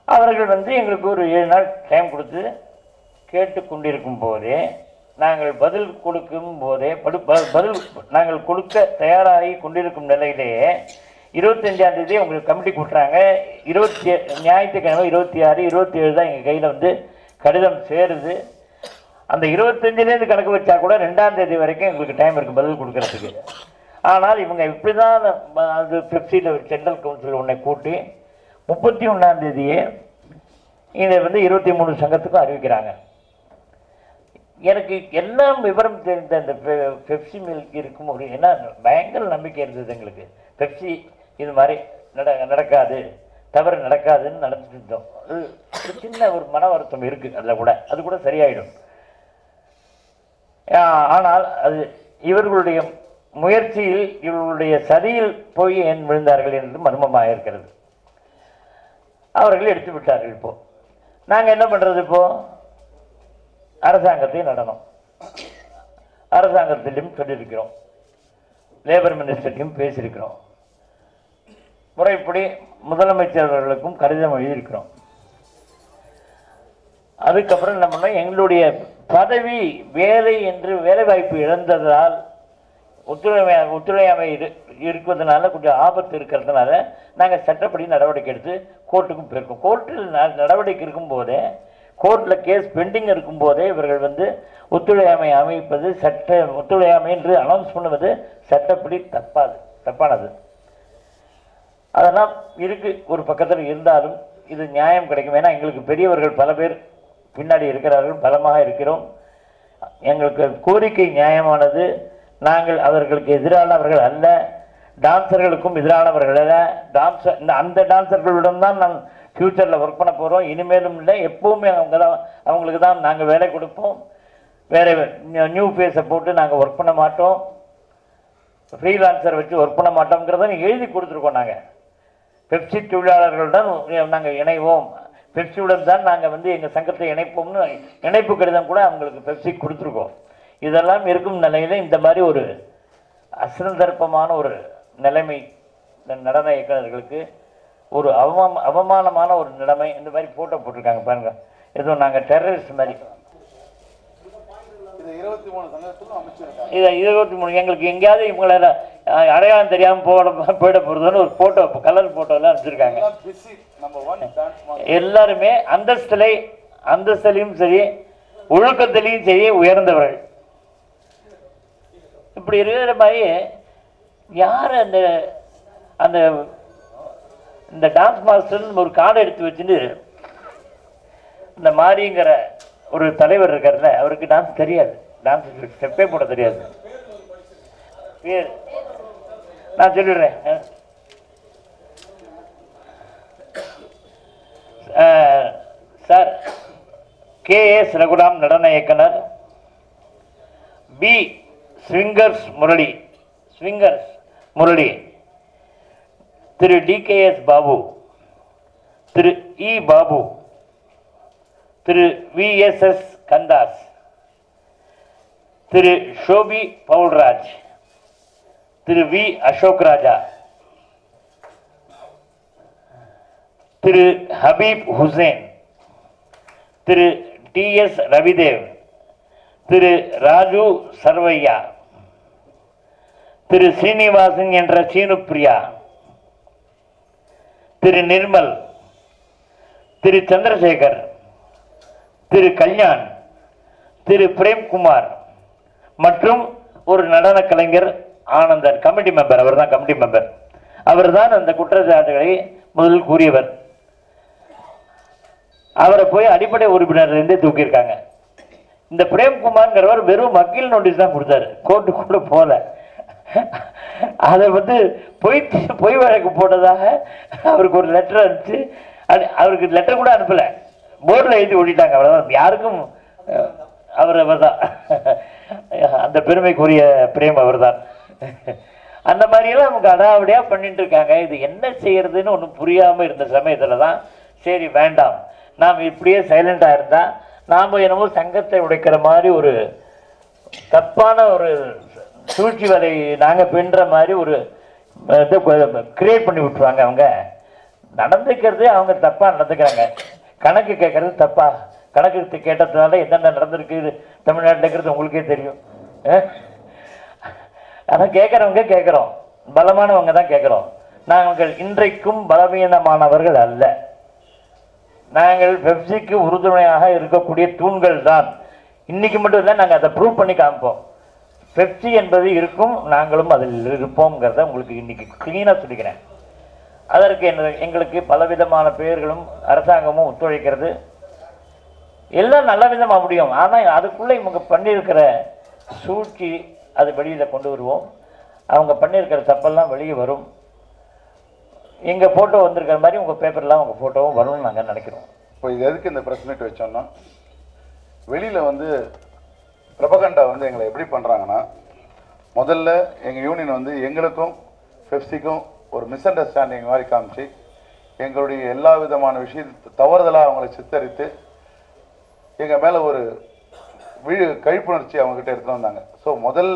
அவர்கள் வந்து எங்களுக்கு ஒரு ஏழு நாள் டைம் கொடுத்து கேட்டு கொண்டிருக்கும் போதே நாங்கள் பதில் கொடுக்கும் போதே படு ப- பதில் நாங்கள் கொடுக்க தயாராகி கொண்டிருக்கும் நிலையிலேயே இருபத்தஞ்சாம் தேதி உங்களுக்கு கமிட்டி கூட்டுறாங்க இருபத்தி ஏ- ஞாயிற்றுக்கிழமை இருபத்தி ஆறு இருபத்தி ஏழு தான் எங்கள் கையில் வந்து கடிதம் சேருது அந்த இருபத்தஞ்சிலேருந்து கணக்கு வச்சா கூட ரெண்டாம் தேதி வரைக்கும் எங்களுக்கு டைம் இருக்குது பதில் கொடுக்கறதுக்கு ஆனால் இவங்க இப்படி தான் அது பெப்சியில் சென்ட்ரல் கவுன்சில் ஒன்றை கூட்டி முப்பத்தி ஒன்றாம் தேதியே இதை வந்து இருபத்தி மூணு சங்கத்துக்கும் அறிவிக்கிறாங்க எனக்கு எல்லாம் விவரம் தெரிந்த அந்த பெ- பெப்சி மில்க் இருக்கும் ஒரு என்ன பயங்கர நம்பிக்கை இருந்தது எங்களுக்கு பெப்சி இது மாதிரி நட நடக்காது தவறு நடக்காதுன்னு நடந்துட்டு இருந்தோம் அது ஒரு சின்ன ஒரு மன வருத்தம் இருக்குது அதில் கூட அது கூட சரியாயிடும் ஆ, ஆனால் அது இவர்களுடைய முயற்சியில் இவர்களுடைய சதியில் போய் ஏன் விழுந்தார்கள் என்று மர்மமாக இருக்கிறது அவர்கள் எடுத்து விட்டார்கள் இப்போ நாங்கள் என்ன பண்ணுறது இப்போ அரசாங்கத்தை நடனம் அரசாங்கத்திலும் சொல்லியிருக்கிறோம் லேபர் மினிஸ்டர்ட்டையும் பேசியிருக்கிறோம் முறைப்படி முதலமைச்சர் அவர்களுக்கும் கடிதம் எழுதியிருக்கிறோம் அதுக்கப்புறம் என்ன பண்ணோம் எங்களுடைய பதவி வேலை என்று வேலை வாய்ப்பு இழந்ததால் ஒத்துழைமை ஒத்துழையாமை இரு இருக்கிறதுனால கொஞ்சம் ஆபத்து இருக்கிறதுனால நாங்கள் சட்டப்படி நடவடிக்கை எடுத்து கோர்ட்டுக்கும் போயிருக்கோம் கோர்ட்டில் ந- நடவடிக்கை இருக்கும்போதே கோர்ட்டில் கேஸ் பெண்டிங் இருக்கும்போதே இவர்கள் வந்து ஒத்துழையாமை அமைப்பது சட்ட ஒத்துழையாமை என்று அனௌன்ஸ் பண்ணுவது சட்டப்படி தப்பாது தப்பானது அதெல்லாம் இருக்கு ஒரு பக்கத்தில் இருந்தாலும் இது நியாயம் கிடைக்கும் ஏன்னா எங்களுக்கு பெரியவர்கள் பல பேர் பின்னாடி இருக்கிறார்கள் பலமாக இருக்கிறோம் எங்களுக்கு கோரிக்கை நியாயமானது நாங்கள் அவர்களுக்கு எதிரானவர்கள் அல்ல டான்சர்களுக்கும் எதிரானவர்கள் அல்ல டான்சர் இந்த அந்த டான்சர்களிடம் தான் நான் ஃப்யூச்சரில் ஒர்க் பண்ண போகிறோம் இனிமேலும் இல்லை எப்பவுமே அவங்க தான் அவங்களுக்கு தான் நாங்கள் வேலை கொடுப்போம் வேறு நியூ ஃபேஸை போட்டு நாங்கள் ஒர்க் பண்ண மாட்டோம் ஃப்ரீலான்சர் வச்சு ஒர்க் பண்ண மாட்டோங்கிறத நீங்க எழுதி கொடுத்துருக்கோம் நாங்கள் பெப்சி தொழிலாளர்களுடன் நாங்கள் இணைவோம் பெப்சியுடன் தான் நாங்கள் வந்து எங்கள் சங்கத்தை இணைப்போம்னு இணைப்பு கடிதம் கூட அவங்களுக்கு பெப்சி கொடுத்துருக்கோம் இதெல்லாம் இருக்கும் நிலையில இந்த மாதிரி ஒரு அசந்தர்ப்பமான ஒரு நிலைமை இந்த நடன இயக்குநர்களுக்கு ஒரு அவமா அவமானமான ஒரு நிலைமை இந்த மாதிரி போட்டோ போட்டிருக்காங்க பாருங்க ஏதோ நாங்கள் டெரரிஸ்ட் மாதிரி இது இருபத்தி மூணு சங்கத்துக்கும் அமைச்சிருக்காங்க இதை இருபத்தி மூணு எங்களுக்கு எங்கேயாவது இவங்கள அஹ், அடையாளம் தெரியாமல் போட போயிட போகிறதுன்னு ஒரு ஃபோட்டோ கலர் ஃபோட்டோலாம் அனுப்பிச்சிருக்காங்க எல்லாம் busy number one dance master எல்லாருமே அந்தஸ்திலை அந்தஸ்திலையும் சரி ஒழுக்கத்திலையும் சரி உயர்ந்தவர்கள் இப்படி இருக்கிற மாதிரி யார் அந்த அந்த இந்த டான்ஸ் மாஸ்டர்னு ஒரு கார்டை எடுத்து வச்சுட்டு இந்த மாரிங்கிற ஒரு தலைவர் இருக்கார்ல அவருக்கு டான்ஸ் தெரியாது டான்ஸ் ஸ்டெப்பே போட தெரியாது பேர் நான் சொல்லிடுறேன் அஹ். அஹ், சார் கே எஸ் ரகுராம் நடன இயக்குனர் B Swingers Murali Swingers Murali திரு டி கே எஸ் பாபு திரு இ பாபு திரு வி எஸ் எஸ் கந்தாஸ் திரு ஷோபி பவுல்ராஜ் திரு வி அசோக் ராஜா திரு ஹபீப் ஹுசேன் திரு டி எஸ் ரவிதேவ் திரு ராஜு சர்வையா திரு ஸ்ரீனிவாசன் என்ற சீனுப்பிரியா திரு நிர்மல் திரு சந்திரசேகர் திரு கல்யாண் திரு பிரேம்குமார் மற்றும் ஒரு நடன கலைஞர் ஆனந்தன் கமிட்டி மெம்பர் அவர் தான் கமிட்டி மெம்பர் அவர் தான் அந்த குற்றச்சாட்டுகளை முதலில் கூறியவர் அவரை போய் அடிப்படை உறுப்பினர்ல இருந்தே தூக்கியிருக்காங்க இந்த பிரேம்குமார்ங்கிறவர் வெறும் வக்கீல் நோட்டீஸ் தான் கொடுத்தாரு கோர்ட்டு கூட போல அதை வந்து பொய் பொய் வழக்கு போட்டதாக அவருக்கு ஒரு லெட்டர் அனுப்பிச்சு அது அவருக்கு லெட்டர் கூட அனுப்பல போர்டில் எழுதி ஓட்டிட்டாங்க அவ்வளோதான் யாருக்கும் அஹ், அவர் அவர் தான் அந்த பெருமைக்குரிய பிரேம் அவர் தான் அந்த மாதிரியெல்லாம் அவங்க அடாவடியாக பண்ணிட்டு இருக்காங்க இது என்ன செய்யறதுன்னு ஒன்றும் புரியாமல் இருந்த சமயத்தில் தான் சரி வேண்டாம் நாம் இப்படியே சைலண்டாக இருந்தால் நாம் என்னமோ சங்கத்தை உடைக்கிற மாதிரி ஒரு தப்பான ஒரு சூழ்ச்சி வலை நாங்கள் பின்ற மாதிரி ஒரு கிரியேட் பண்ணி விட்டுருவாங்க அவங்க நடந்துக்கிறது அவங்க தப்பா நடந்துக்கிறாங்க கணக்கு கேட்கறது தப்பா கணக்கு கேட்டதுனால என்னென்ன நடந்திருக்கு இது தமிழ்நாட்டில் இருக்கிறது உங்களுக்கே தெரியும் அஹ்? ஆனா கேட்குறவங்க கேட்குறோம் பலமானவங்க தான் கேட்குறோம் நாங்கள் இன்றைக்கும் பலவீனமானவர்கள் அல்ல நாங்கள் பெப்சிக்கு உறுதுணையாக இருக்கக்கூடிய தூண்கள் தான் இன்னைக்கு மட்டும் இல்லை நாங்கள் அதை ப்ரூவ் பண்ணி காமிப்போம் பெப்சி என்பது இருக்கும் நாங்களும் அதில் இருப்போங்கிறத உங்களுக்கு இன்னைக்கு க்ளீனாக சொல்லிக்கிறேன் அதற்கு என்ன- எங்களுக்கு பலவிதமான பெயர்களும் அரசாங்கமும் ஒத்துழைக்கிறது எல்லாம் நல்ல விதமா முடியும் ஆனால் அதுக்குள்ளே இவங்க பண்ணியிருக்கிற சூழ்ச்சி அது வெளியில் கொண்டு வருவோம் அவங்க பண்ணியிருக்கிற தப்பெல்லாம் வெளியே வரும் எங்கள் ஃபோட்டோ வந்திருக்கிற மாதிரி உங்கள் பேப்பர்லாம் உங்கள் ஃபோட்டோவும் வரும்னு நாங்கள் நினைக்கிறோம் இப்போ இது எதுக்கு இந்த ப்ரெஸ் மீட் வச்சோம்னா வெளியில் வந்து பிரபகண்டா வந்து எங்களை எப்படி பண்ணுறாங்கன்னா முதல்ல எங்கள் யூனியன் வந்து எங்களுக்கும் பெப்சிக்கும் ஒரு மிஸ் அண்டர்ஸ்டாண்டிங் மாதிரி காமிச்சு எங்களுடைய எல்லா விதமான விஷயத்தை தவறுதலாக அவங்களை சித்தரித்து எங்கள் மேலே ஒரு விழு கழிப்புணர்ச்சி அவங்ககிட்ட எடுத்துட்டு வந்தாங்க ஸோ முதல்ல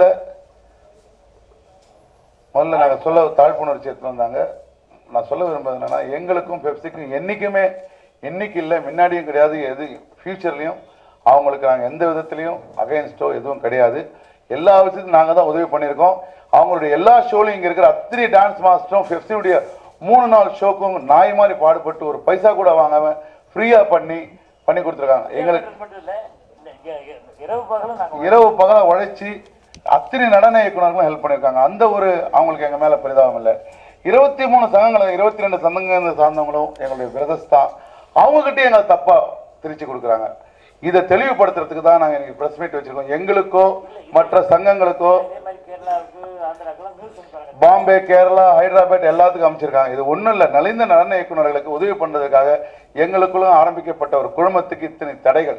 முதல்ல நாங்கள் சொல்ல தாழ்ப்புணர்ச்சி எடுத்துட்டு வந்தாங்க நான் சொல்ல விரும்புறது என்னன்னா எங்களுக்கும் பெப்சிக்கும் என்றைக்குமே இன்னைக்கு இல்லை முன்னாடியும் கிடையாது எது ஃபியூச்சர்லையும் அவங்களுக்கு நாங்கள் எந்த விதத்துலையும் அகைன்ஸ்டோ எதுவும் கிடையாது எல்லா விஷயத்தையும் நாங்கள் தான் உதவி பண்ணியிருக்கோம் அவங்களுடைய எல்லா ஷோலையும் இங்கே இருக்கிற அத்தனை டான்ஸ் மாஸ்டரும் பெப்சியுடைய மூணு நாள் ஷோக்கும் நாய் மாதிரி பாடுபட்டு ஒரு பைசா கூட வாங்காம ஃப்ரீயாக பண்ணி பண்ணி கொடுத்துருக்காங்க எங்களுக்கு மட்டும் இல்லை இரவு பகலும் நாங்கள் இரவு பகல உழைச்சி அத்தனை நடன இயக்குனர்களும் ஹெல்ப் பண்ணியிருக்காங்க அந்த ஒரு அவங்களுக்கு எங்க மேல பரிதாபம் இல்லை இருபத்தி மூணு சங்கங்களை இருபத்தி ரெண்டு சங்கங்களை சார்ந்தவங்களும் எங்களுடைய பிரதர்ஸ் தான் அவங்ககிட்ட எங்களை தப்பா திருச்சி கொடுக்குறாங்க இதை தெளிவுபடுத்துறதுக்கு தான் நாங்கள் இன்னைக்கு ப்ரெஸ் மீட் வச்சிருக்கோம் எங்களுக்கோ மற்ற சங்கங்களுக்கோ அதே மாதிரி கேரளாவுக்கு ஆந்திராக்கெல்லாம் நியூஸ் பண்ணுறாங்க பாம்பே கேரளா ஹைதராபாத் எல்லாத்துக்கும் அமைச்சிருக்காங்க இது ஒண்ணும் இல்லை நலிந்த நடன இயக்குனர்களுக்கு உதவி பண்றதுக்காக எங்களுக்குள்ளும் ஆரம்பிக்கப்பட்ட ஒரு குழுமத்துக்கு இத்தனை தடைகள்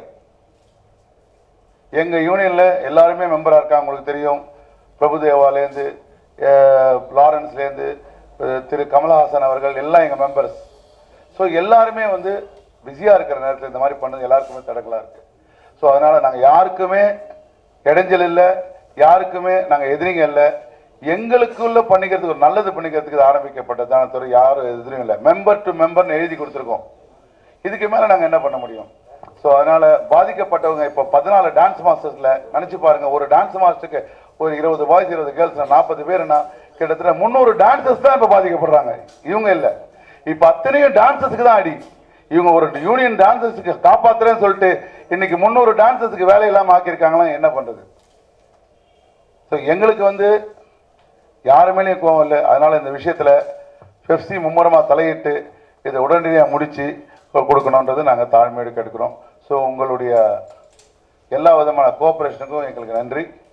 எங்க யூனியன்ல எல்லாருமே மெம்பரா இருக்காங்க உங்களுக்கு தெரியும் பிரபுதேவாலேருந்து லாரன்ஸ்லேருந்து அஹ், திரு கமலஹாசன் அவர்கள் எல்லாம் எங்க மெம்பர்ஸ் ஸோ எல்லாருமே வந்து பிஸியா இருக்கிற நேரத்தில் இந்த மாதிரி பண்ணது எல்லாருக்குமே தடங்களா இருக்கு ஸோ அதனால நாங்க யாருக்குமே இடைஞ்சல் இல்லை யாருக்குமே நாங்க எதிரிங்க இல்லை எங்களுக்குள்ள பண்ணிக்கிறதுக்கு ஒரு நல்லது பண்ணிக்கிறதுக்கு இது ஆரம்பிக்கப்பட்டதான தவிர யாரும் எதிரும் இல்லை மெம்பர் டு மெம்பர்னு எழுதி கொடுத்துருக்கோம் இதுக்கு மேல நாங்க என்ன பண்ண முடியும் ஸோ அதனால பாதிக்கப்பட்டவங்க இப்போ பதினாலு டான்ஸ் மாஸ்டர்ஸ்ல நினைச்சு பாருங்க ஒரு டான்ஸ் மாஸ்டருக்கு ஒரு இருபது பாய்ஸ் இருபது கேர்ள்ஸ் நாற்பது பேர்னா கிட்டத்தட்ட முந்நூறு டான்சர்ஸ் தான் இப்போ பாதிக்கப்படுறாங்க இவங்க இல்ல இப்போ அத்தனையும் டான்சர்ஸ்க்கு தான் அடி இவங்க ஒரு யூனியன் டான்சர்ஸ்க்கு காப்பாத்துறேன்னு சொல்லிட்டு இன்னைக்கு முந்நூறு டான்சர்ஸ்க்கு வேலை இல்லாம ஆக்கியிருக்காங்களா என்ன பண்றது ஸோ எங்களுக்கு வந்து யாரு மேலேயும் கோவம் இல்லை அதனால இந்த விஷயத்துல பெப்சி மும்முரமா தலையிட்டு இதை உடனடியாக முடிச்சு கொடுக்கணுன்றது நாங்கள் தாழ்மையோடு கேட்கிறோம் ஸோ உங்களுடைய எல்லா விதமான கோஆபரேஷனுக்கும் எங்களுக்கு நன்றி